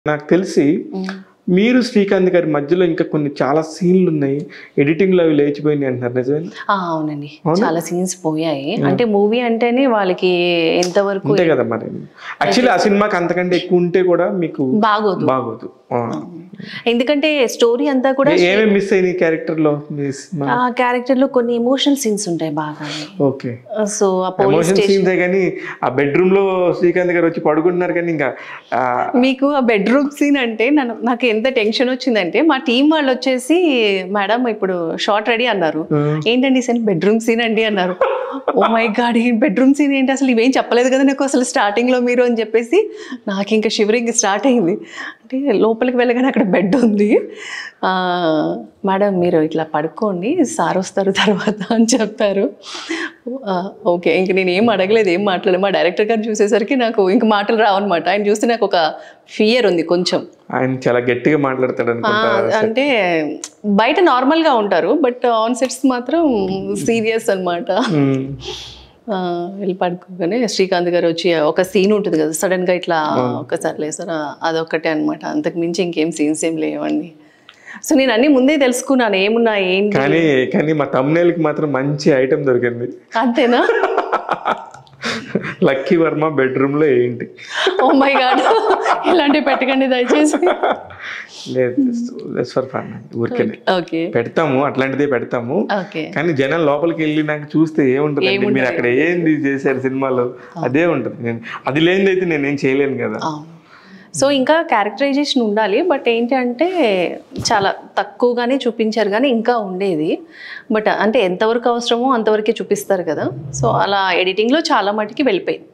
నాకు తెలిసి మీరు శ్రీకాంత్ గారి మధ్యలో ఇంకా కొన్ని చాలా సీన్లు ఉన్నాయి ఎడిటింగ్ లో అవి లేచిపోయినాయి అంటున్నారు నిజమే ఆ, అవునండి చాలా సీన్స్ పోయాయి అంటే మూవీ అంటేనే వాళ్ళకి ఎంతవరకు అంతే కదా మరి యాక్చువల్లీ ఆ సినిమాకి అంతకంటే ఎక్కువ ఉంటే కూడా మీకు బాగోదు బాగోదు ఆ. ఎందుకంటే స్టోరీ అంతా కూడా ఏమేమి మిస్ అయినాయి క్యారెక్టర్ లో మీ సినిమా ఆ క్యారెక్టర్ లో కొన్ని ఎమోషనల్ సీన్స్ ఉంటాయి బాగా ఓకే సో ఆ పోలీస్ ఎమోషన్ సీన్స్ కానీ ఆ బెడ్రూమ్ లో శ్రీకాంత్ గారు వచ్చి పడుకుంటున్నారు కానీ ఇంకా ఆ, మీకు ఆ బెడ్రూమ్ సీన్ అంటే నన్ను నాకు ఎంత టెన్షన్ వచ్చిందంటే మా టీం వాళ్ళు వచ్చేసి మేడం ఇప్పుడు షార్ట్ రెడీ అన్నారు ఏంటండి సీన్ బెడ్రూమ్ సీన్ అండి అన్నారు ఓ మై గాడ్ ఈ బెడ్రూమ్ సీన్ ఏంటి అసలు ఇవేం చెప్పలేదు కదా నాకు అసలు స్టార్టింగ్ లో మీరు అని చెప్పేసి నాకు ఇంకా షివరింగ్ స్టార్ట్ అయింది అంటే లోపలికి వెళ్ళగానే అక్కడ బెడ్ ఉంది ఆ, మేడం మీరు ఇట్లా పడుకోండి సార్ వస్తారు తర్వాత అని చెప్పారు ఆ, ఓకే ఇంక నేను ఏం అడగలేదు ఏం మాట్లాడలేదు మా డైరెక్టర్ గారు చూసేసరికి నాకు ఇంక మాటలు రావన్నమాట ఆయన చూస్తే నాకు ఒక ఫియర్ ఉంది కొంచెం ఆయన చాలా గట్టిగా మాట్లాడతాడు ఆ, అనుకుంటా అంటే బయట నార్మల్ గా ఉంటారు బట్ ఆన్ సెట్స్ మాత్రం సీరియస్ అనమాట ఉమ్. వెళ్ళి పడుకోగానే శ్రీకాంత్ గారు వచ్చి ఒక సీన్ ఉంటుంది కదా సడన్ గా ఇట్లా ఒకసారి లేసారా అదొక్కటే అనమాట అంతకు మించి ఇంకేం సీన్స్ ఏం లేవండి సో నేను అన్ని ముందే తెలుసుకున్నాను ఏమున్నా ఏంటి కానీ కానీ మా thumbnail కి మాత్రం మంచి ఐటమ్ దొరికింది అంతేనా లక్కీ వర్మ బెడ్రూమ్ లో ఏంటి ఓ మై గాడ్ ఇలాంటివి పెట్టకండి దయచేసి లేదు ఫర్ ఫన్ ఊరికే ఓకే పెడతాము అట్లాంటిదే పెడతాము ఓకే కానీ జనం లోపలికి వెళ్ళి నాకు చూస్తే ఏముంటుంది మీరు అక్కడ ఏంది చేశారు సినిమాలో అదే ఉంటుంది నేను అది లేనిది అయితే నేనేం చేయలేను కదా అవును సో ఇంకా క్యారెక్టరైజేషన్ ఉండాలి బట్ ఏంటి అంటే చాలా తక్కువగానే చూపించారు కానీ ఇంకా ఉండేది బట్ అంటే ఎంతవరకు అవసరమో అంతవరకే చూపిస్తారు కదా సో అలా ఎడిటింగ్లో చాలా మటుకి వెళ్ళిపోయింది